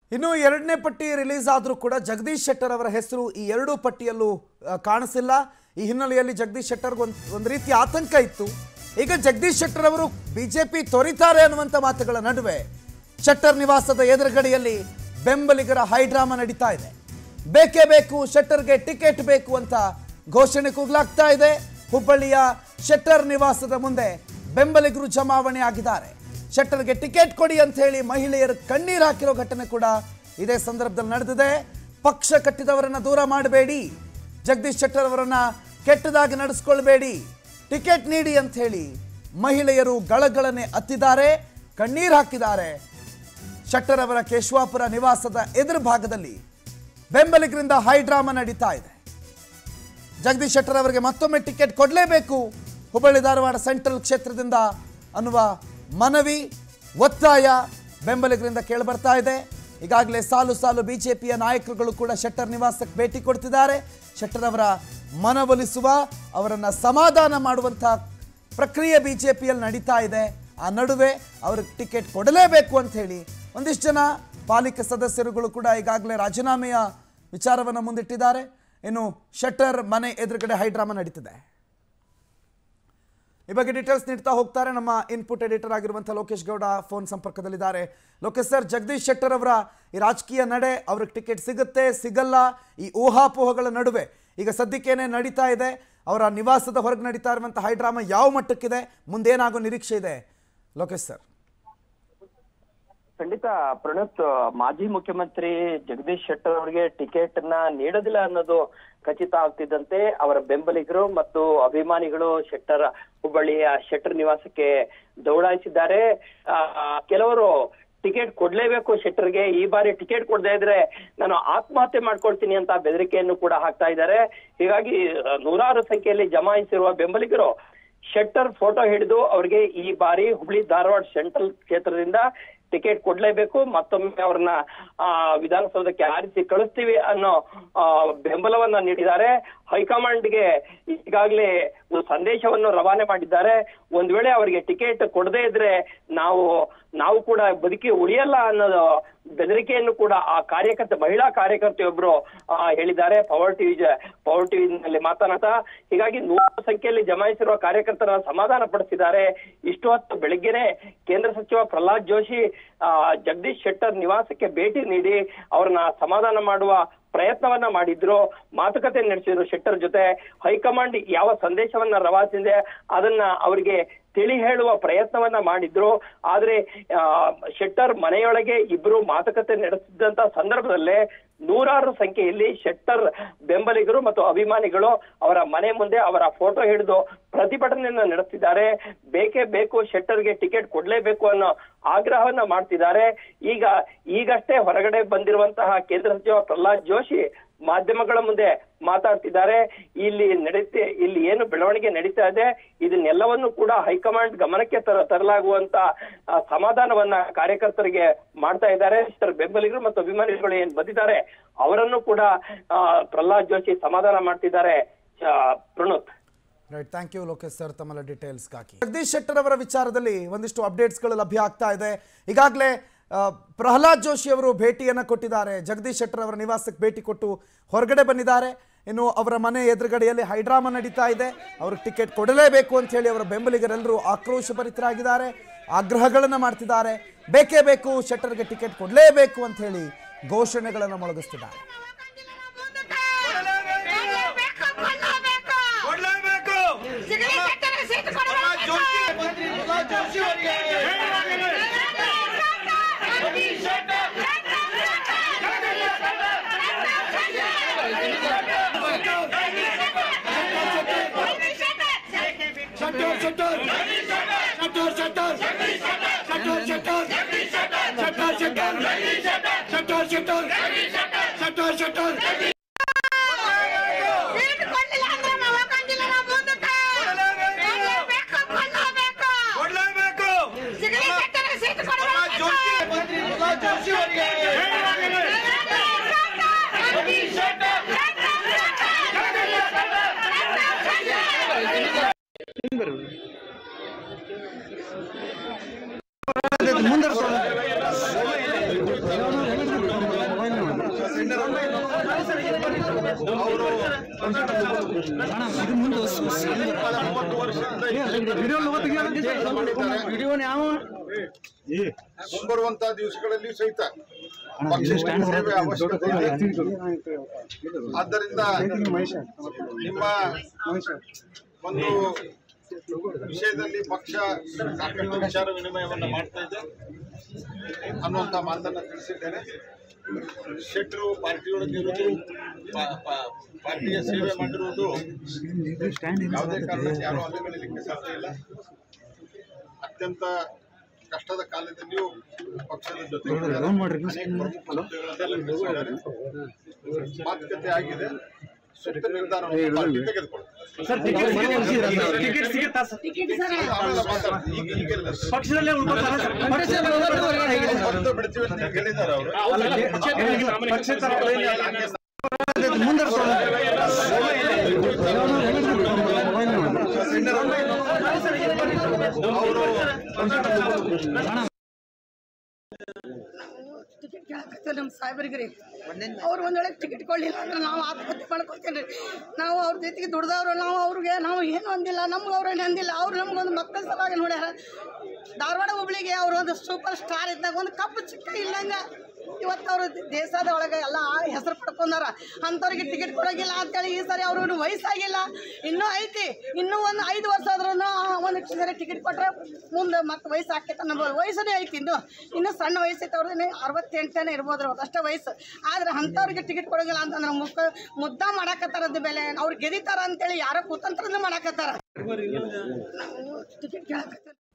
ಇನ್ನು ಎರಡನೇ ಪಟ್ಟಿ ರಿಲೀಸ್ ಆದರೂ ಕೂಡ ಜಗದೀಶ್ ಶೆಟ್ಟರ್ ಅವರ ಹೆಸರು ಈ ಎರಡೂ ಪಟ್ಟಿಯಲ್ಲೂ ಆ, ಕಾಣಿಸಿಲ್ಲ ಈ ಹಿನ್ನೆಲೆಯಲ್ಲಿ ಜಗದೀಶ್ ಶೆಟ್ಟರ್ಗೆ ಒಂದು ಒಂದು ರೀತಿ ಆತಂಕ ಇತ್ತು ಈಗ ಜಗದೀಶ್ ಶೆಟ್ಟರ್ ಅವರು ಬಿಜೆಪಿ ತೊರಿತಾರೆ ಅನ್ನುವಂಥ ಮಾತುಗಳ ನಡುವೆ ಶೆಟ್ಟರ್ ನಿವಾಸದ ಎದುರುಗಡೆಯಲ್ಲಿ ಬೆಂಬಲಿಗರ ಹೈಡ್ರಾಮಾ ನಡೀತಾ ಇದೆ ಬೇಕೇ ಬೇಕು ಶೆಟ್ಟರ್ಗೆ ಟಿಕೆಟ್ ಬೇಕು ಅಂತ ಘೋಷಣೆ ಕೂಗ್ಲಾಗ್ತಾ ಇದೆ ಹುಬ್ಬಳ್ಳಿಯ ಶೆಟ್ಟರ್ ನಿವಾಸದ ಮುಂದೆ ಬೆಂಬಲಿಗರು ಜಮಾವಣೆ ಆಗಿದ್ದಾರೆ ಶೆಟ್ಟರ್ಗೆ ಟಿಕೆಟ್ ಕೊಡಿ ಅಂತ ಹೇಳಿ ಮಹಿಳೆಯರು ಕಣ್ಣೀರು ಹಾಕಿರೋ ಘಟನೆ ಕೂಡ ಇದೇ ಸಂದರ್ಭದಲ್ಲಿ ನಡೆದಿದೆ ಪಕ್ಷ ಕಟ್ಟಿದವರನ್ನ ದೂರ ಮಾಡಬೇಡಿ ಜಗದೀಶ್ ಶೆಟ್ಟರ್ ಅವರನ್ನ ಕೆಟ್ಟದಾಗಿ ನಡೆಸ್ಕೊಳ್ಬೇಡಿ ಟಿಕೆಟ್ ನೀಡಿ ಅಂತ ಹೇಳಿ ಮಹಿಳೆಯರು ಗಳಗಳನೆ ಅತ್ತಿದ್ದಾರೆ ಕಣ್ಣೀರು ಹಾಕಿದ್ದಾರೆ ಶೆಟ್ಟರ್ ಅವರ ಕೇಶವಾಪುರ ನಿವಾಸದ ಎದುರು ಭಾಗದಲ್ಲಿ ಬೆಂಬಲಿಗರಿಂದ ಹೈಡ್ರಾಮಾ ನಡೀತಾ ಇದೆ ಜಗದೀಶ್ ಶೆಟ್ಟರ್ ಅವರಿಗೆ ಮತ್ತೊಮ್ಮೆ ಟಿಕೆಟ್ ಕೊಡಲೇಬೇಕು ಹುಬ್ಬಳ್ಳಿ ಧಾರವಾಡ ಸೆಂಟ್ರಲ್ ಕ್ಷೇತ್ರದಿಂದ ಅನ್ನುವ ಮನವಿ ಒತ್ತಾಯ ಬೆಂಬಲಿಗರಿಂದ ಕೇಳಿಬರ್ತಾ ಇದೆ ಈಗಾಗಲೇ ಸಾಲು ಸಾಲು ಬಿಜೆಪಿಯ ನಾಯಕರುಗಳು ಕೂಡ ಶೆಟ್ಟರ್ ನಿವಾಸಕ್ಕೆ ಭೇಟಿ ಕೊಡ್ತಿದ್ದಾರೆ ಶೆಟ್ಟರ್ ಅವರ ಮನವೊಲಿಸುವ ಅವರನ್ನು ಸಮಾಧಾನ ಮಾಡುವಂಥ ಪ್ರಕ್ರಿಯೆ ಬಿಜೆಪಿಯಲ್ಲಿ ನಡೀತಾ ಇದೆ ಆ ನಡುವೆ ಅವ್ರಿಗೆ ಟಿಕೆಟ್ ಕೊಡಲೇಬೇಕು ಅಂತ ಹೇಳಿ ಒಂದಿಷ್ಟು ಜನ ಪಾಲಿಕೆ ಸದಸ್ಯರುಗಳು ಕೂಡ ಈಗಾಗಲೇ ರಾಜೀನಾಮೆಯ ವಿಚಾರವನ್ನು ಮುಂದಿಟ್ಟಿದ್ದಾರೆ ಇನ್ನು ಶೆಟ್ಟರ್ ಮನೆ ಎದುರುಗಡೆ ಹೈಡ್ರಾಮಾ ನಡೀತಿದೆ ಈ ಬಗ್ಗೆ ಡೀಟೇಲ್ಸ್ ನೀಡ್ತಾ ಹೋಗ್ತಾರೆ ನಮ್ಮ ಇನ್ಪುಟ್ ಎಡಿಟರ್ ಆಗಿರುವಂಥ ಲೋಕೇಶ್ ಗೌಡ ಫೋನ್ ಸಂಪರ್ಕದಲ್ಲಿದ್ದಾರೆ ಲೋಕೇಶ್ ಸರ್ ಜಗದೀಶ್ ಶೆಟ್ಟರ್ ಅವರ ಈ ರಾಜಕೀಯ ನಡೆ ಅವ್ರಿಗೆ ಟಿಕೆಟ್ ಸಿಗುತ್ತೆ ಸಿಗಲ್ಲ ಈ ಊಹಾಪೋಹಗಳ ನಡುವೆ ಈಗ ಸದ್ಯಕ್ಕೇನೆ ನಡೀತಾ ಇದೆ ಅವರ ನಿವಾಸದ ಹೊರಗೆ ನಡೀತಾ ಇರುವಂಥ ಹೈಡ್ರಾಮಾ ಯಾವ ಮಟ್ಟಕ್ಕಿದೆ ಮುಂದೇನಾಗೋ ನಿರೀಕ್ಷೆ ಇದೆ ಲೋಕೇಶ್ ಸರ್ ಖಂಡಿತ ಪ್ರಣತ್ ಮಾಜಿ ಮುಖ್ಯಮಂತ್ರಿ ಜಗದೀಶ್ ಶೆಟ್ಟರ್ ಅವರಿಗೆ ಟಿಕೆಟ್ ನ ನೀಡೋದಿಲ್ಲ ಅನ್ನೋದು ಖಚಿತ ಆಗ್ತಿದ್ದಂತೆ ಅವರ ಬೆಂಬಲಿಗರು ಮತ್ತು ಅಭಿಮಾನಿಗಳು ಶೆಟ್ಟರ್ ಹುಬ್ಬಳ್ಳಿಯ ಶೆಟ್ಟರ್ ನಿವಾಸಕ್ಕೆ ದೌಡಾಯಿಸಿದ್ದಾರೆ ಆ, ಕೆಲವರು ಟಿಕೆಟ್ ಕೊಡ್ಲೇಬೇಕು ಶೆಟ್ಟರ್ಗೆ ಈ ಬಾರಿ ಟಿಕೆಟ್ ಕೊಡದೇ ಇದ್ರೆ ನಾನು ಆತ್ಮಹತ್ಯೆ ಮಾಡ್ಕೊಳ್ತೀನಿ ಅಂತ ಬೆದರಿಕೆಯನ್ನು ಕೂಡ ಹಾಕ್ತಾ ಇದ್ದಾರೆ ಹೀಗಾಗಿ ಆ, ನೂರಾರು ಸಂಖ್ಯೆಯಲ್ಲಿ ಜಮಾಯಿಸಿರುವ ಬೆಂಬಲಿಗರು ಶೆಟ್ಟರ್ ಫೋಟೋ ಹಿಡಿದು ಅವರಿಗೆ ಈ ಬಾರಿ ಹುಬ್ಳಿ ಧಾರವಾಡ ಸೆಂಟ್ರಲ್ ಕ್ಷೇತ್ರದಿಂದ ಟಿಕೆಟ್ ಕೊಡ್ಲೇಬೇಕು ಮತ್ತೊಮ್ಮೆ ಅವ್ರನ್ನ ಆ ವಿಧಾನಸೌಧಕ್ಕೆ ಆರಿಸಿ ಕಳಿಸ್ತೀವಿ ಅನ್ನೋ ಆ, ಬೆಂಬಲವನ್ನ ನೀಡಿದ್ದಾರೆ ಹೈಕಮಾಂಡ್ಗೆ ಈಗಾಗಲೇ ಒಂದು ಸಂದೇಶವನ್ನು ರವಾನೆ ಮಾಡಿದ್ದಾರೆ ಒಂದ್ ವೇಳೆ ಅವರಿಗೆ ಟಿಕೆಟ್ ಕೊಡದೇ ಇದ್ರೆ ನಾವು ನಾವು ಕೂಡ ಬದುಕಿ ಉಳಿಯಲ್ಲ ಅನ್ನೋದು ಬೆದರಿಕೆಯನ್ನು ಕೂಡ ಆ ಕಾರ್ಯಕರ್ತ ಮಹಿಳಾ ಕಾರ್ಯಕರ್ತೆಯೊಬ್ರು ಆ, ಹೇಳಿದ್ದಾರೆ ಪವರ್ ಟಿವಿ ಪವರ್ ಟಿವಿನಲ್ಲಿ ಮಾತನಾಡ್ತಾ ಹೀಗಾಗಿ ನೂರು ಸಂಖ್ಯೆಯಲ್ಲಿ ಜಮಾಯಿಸಿರುವ ಕಾರ್ಯಕರ್ತರ ಸಮಾಧಾನ ಪಡಿಸಿದ್ದಾರೆ ಇಷ್ಟು ಹೊತ್ತು ಬೆಳಿಗ್ಗೆನೆ ಕೇಂದ್ರ ಸಚಿವ ಪ್ರಹ್ಲಾದ್ ಜೋಶಿ ಆ, ಜಗದೀಶ್ ಶೆಟ್ಟರ್ ನಿವಾಸಕ್ಕೆ ಭೇಟಿ ನೀಡಿ ಅವ್ರನ್ನ ಸಮಾಧಾನ ಮಾಡುವ ಪ್ರಯತ್ನವನ್ನ ಮಾಡಿದ್ರು ಮಾತುಕತೆ ನಡೆಸಿದ್ರು ಶೆಟ್ಟರ್ ಜೊತೆ ಹೈಕಮಾಂಡ್ ಯಾವ ಸಂದೇಶವನ್ನ ರವಾನಿಸಿದೆ ಅದನ್ನ ಅವರಿಗೆ ತಿಳಿ ಹೇಳುವ ಪ್ರಯತ್ನವನ್ನ ಮಾಡಿದ್ರು ಆದ್ರೆ ಆ, ಶೆಟ್ಟರ್ ಮನೆಯೊಳಗೆ ಇಬ್ರು ಮಾತುಕತೆ ನಡೆಸಿದಂತ ಸಂದರ್ಭದಲ್ಲೇ ನೂರಾರು ಸಂಖ್ಯೆಯಲ್ಲಿ ಶೆಟ್ಟರ್ ಬೆಂಬಲಿಗರು ಮತ್ತು ಅಭಿಮಾನಿಗಳು ಅವರ ಮನೆ ಮುಂದೆ ಅವರ ಫೋಟೋ ಹಿಡಿದು ಪ್ರತಿಭಟನೆಯನ್ನ ನಡೆಸಿದ್ದಾರೆ ಬೇಕೇ ಬೇಕು ಶೆಟ್ಟರ್ಗೆ ಟಿಕೆಟ್ ಕೊಡ್ಲೇಬೇಕು ಅನ್ನೋ ಆಗ್ರಹವನ್ನ ಮಾಡ್ತಿದ್ದಾರೆ ಈಗ ಈಗಷ್ಟೇ ಹೊರಗಡೆ ಬಂದಿರುವಂತಹ ಕೇಂದ್ರ ಸಚಿವ ಪ್ರಹ್ಲಾದ್ ಜೋಶಿ ಮಾಧ್ಯಮಗಳ ಮುಂದೆ ಮಾತಾಡ್ತಿದ್ದಾರೆ ಇಲ್ಲಿ ನಡೀತಿ ಇಲ್ಲಿ ಏನು ಬೆಳವಣಿಗೆ ನಡೀತಾ ಇದೆ ಇದನ್ನೆಲ್ಲವನ್ನು ಕೂಡ ಹೈಕಮಾಂಡ್ ಗಮನಕ್ಕೆ ತರ ತರಲಾಗುವಂತ ಆ, ಸಮಾಧಾನವನ್ನ ಕಾರ್ಯಕರ್ತರಿಗೆ ಮಾಡ್ತಾ ಇದ್ದಾರೆ ಇಷ್ಟರ ಬೆಂಬಲಿಗರು ಮತ್ತು ಅಭಿಮಾನಿಗಳು ಏನ್ ಬಂದಿದ್ದಾರೆ ಅವರನ್ನು ಕೂಡ ಆ, ಪ್ರಹ್ಲಾದ್ ಜೋಶಿ ಸಮಾಧಾನ ಮಾಡ್ತಿದ್ದಾರೆ ಆ, Pranut right thank you Lokesh sir ತಮ್ಮೆಲ್ಲ ಡೀಟೇಲ್ಸ್ಗಾಗಿ ಜಗದೀಶ್ ಶೆಟ್ಟರ್ ಅವರ ವಿಚಾರದಲ್ಲಿ ಒಂದಿಷ್ಟು ಅಪ್ಡೇಟ್ಸ್ಗಳು ಲಭ್ಯ ಆಗ್ತಾ ಇದೆ ಈಗಾಗಲೇ ಆ, ಪ್ರಹ್ಲಾದ್ ಜೋಶಿ ಅವರು ಭೇಟಿಯನ್ನು ಕೊಟ್ಟಿದ್ದಾರೆ ಜಗದೀಶ್ ಶೆಟ್ಟರ್ ಅವರ ನಿವಾಸಕ್ಕೆ ಭೇಟಿ ಕೊಟ್ಟು ಹೊರಗಡೆ ಬಂದಿದ್ದಾರೆ ಇನ್ನು ಅವರ ಮನೆ ಎದುರುಗಡೆಯಲ್ಲಿ ಹೈಡ್ರಾಮಾ ನಡೀತಾ ಇದೆ ಅವ್ರಿಗೆ ಟಿಕೆಟ್ ಕೊಡಲೇಬೇಕು ಅಂತ ಹೇಳಿ ಅವರ ಬೆಂಬಲಿಗರೆಲ್ಲರೂ ಆಕ್ರೋಶಭರಿತರಾಗಿದ್ದಾರೆ ಆಗ್ರಹಗಳನ್ನು ಮಾಡ್ತಿದ್ದಾರೆ ಬೇಕೇ ಬೇಕು ಶೆಟ್ಟರ್ಗೆ ಟಿಕೆಟ್ ಕೊಡಲೇಬೇಕು ಅಂತ ಹೇಳಿ ಘೋಷಣೆಗಳನ್ನು ಮೊಳಗಿಸ್ತಿದ್ದಾರೆ ಕೊಡ್ಲೇಬೇಕು ಕೊಡ್ಲೇಬೇಕು ಮುಂದೆ ಅವರು ಮೂವತ್ತು ವರ್ಷದಿಂದ ಮುಂಬರುವಂತ ದಿವಸಗಳಲ್ಲಿ ಸಹಿತ ಪಕ್ಷಕ್ಕೆ ಸೇವೆ ಅವಶ್ಯಕತೆ ಇದೆ. ಆದ್ದರಿಂದ ನಿಮ್ಮ ಒಂದು ವಿಷಯದಲ್ಲಿ ಪಕ್ಷ ಸಾಕಷ್ಟು ವಿಚಾರ ವಿನಿಮಯವನ್ನ ಮಾಡ್ತಾ ಇದೆ ಅನ್ನುವಂತ ಮಾತನ್ನ ತಿಳಿಸಿದ್ದೇನೆ ಶೆಟ್ಟರು ಪಾರ್ಟಿಯೊಳಗೆ ಇರುವುದು ಪಾ- ಪಾ- ಪಾರ್ಟಿಯ ಸೇವೆ ಮಾಡಿರುವುದು ಯಾವುದೇ ಕಾರಣಕ್ಕೆ ಯಾರು ಅಲೆಗಳಿಲಿಕ್ಕೆ ಸಾಧ್ಯ ಇಲ್ಲ ಅತ್ಯಂತ ಕಷ್ಟದ ಕಾಲದಲ್ಲಿಯೂ ಪಕ್ಷದ ಜೊತೆ ಅನೇಕ ಪ್ರಮುಖ ಹುದ್ದೆಗಳನ್ನೆಲ್ಲ ನಿರ್ವಹಿಸಿದ್ದಾರೆ. ಮಾತುಕತೆ ಆಗಿದೆ ಸೂಕ್ತ ನಿರ್ಧಾರವನ್ನು ಪಾರ್ಟಿ ತೆಗೆದುಕೊಳ್ಳುತ್ತೆ ಆಮೇಲೆ ಮಾತಾಡ್ತೀನಿ. ಈಗ ಈಗೆಲ್ಲ ಪಕ್ಷದಲ್ಲೇ ಉಳ್ಕೊತಾರ ಸರ್ ಹೊತ್ತು ಬಿಡ್ತೀವಿ ಅಂತ ಹೇಳಿದ್ದಾರೆ ಅವರು ಟಿಕೆಟ್ ಕೇಳಕತ್ತೀವಿ ನಮ್ಮ ಸಾಹೇಬರಿಗೆ ರೀ ಅವ್ರು ಒಂದ್ ವೇಳೆ ಟಿಕೆಟ್ ಕೊಡ್ಲಿಲ್ಲ ಅಂದ್ರೆ ನಾವು ಆತ್ಮಹತ್ಯೆ ಮಾಡ್ಕೊತೀವಿ ರೀ ನಾವು ಅವ್ರ ಜೊತೆಗೆ ದುಡ್ದವ್ರು ನಾವು ಅವ್ರಿಗೆ ನಾವು ಏನು ಅಂದಿಲ್ಲ ನಮ್ಗೆ ಅವ್ರೇನು ಅಂದಿಲ್ಲ ಅವ್ರು ನಮ್ಗೊಂದು ಮಕ್ಕಳ ಸಲುವಾಗಿ ನೋಡ್ಯಾರ ಧಾರವಾಡ ಹುಬ್ಳಿಗೆ ಅವ್ರು ಒಂದು ಸೂಪರ್ ಸ್ಟಾರ್ ಇದ್ದಾಗ ಒಂದು ಕಪ್ಪು ಚಿಕ್ಕ ಇಲ್ಲಂಗ ಇವತ್ತು ಅವರು ದೇಶದ ಒಳಗೆ ಎಲ್ಲ ಹೆಸರು ಪಡ್ಕೊಂಡಾರ ಅಂಥವ್ರಿಗೆ ಟಿಕೆಟ್ ಕೊಡೋಗಿಲ್ಲ ಅಂತೇಳಿ ಈ ಸರಿ ಅವ್ರು ವಯಸ್ಸಾಗಿಲ್ಲ ಇನ್ನೂ ಐತಿ ಇನ್ನೂ ಒಂದು ಐದು ವರ್ಷ ಆದ್ರೂ ಒಂದು ಸರಿ ಟಿಕೆಟ್ ಕೊಟ್ಟರೆ ಮುಂದೆ ಮತ್ತೆ ವಯಸ್ಸು ಆಕೈತೆ ಅನ್ನೋ ವಯಸ್ಸನೇ ಐತಿ ಇನ್ನು ಇನ್ನೂ ಸಣ್ಣ ವಯಸ್ಸೈತೆ ಅವ್ರದ್ದು ಅರವತ್ತೆಂಟನೇ ಇರ್ಬೋದು ಅವ್ರದ್ದು ಅಷ್ಟೇ ವಯಸ್ಸು ಆದ್ರೆ ಅಂಥವ್ರಿಗೆ ಟಿಕೆಟ್ ಕೊಡೋಗಿಲ್ಲ ಅಂತಂದ್ರೆ ಮುಖ ಮುದ್ದ ಮಾಡಾಕತ್ತಾರದ್ದು ಬೆಲೆ ಅವ್ರು ಗೆದಿತಾರ ಅಂತೇಳಿ ಯಾರೋ ಕುತಂತ್ರನೂ ಮಾಡಾಕತ್ತಾರ ನಾವು ಟಿಕೆಟ್ ಕೇಳಕತ್ತೀವಿ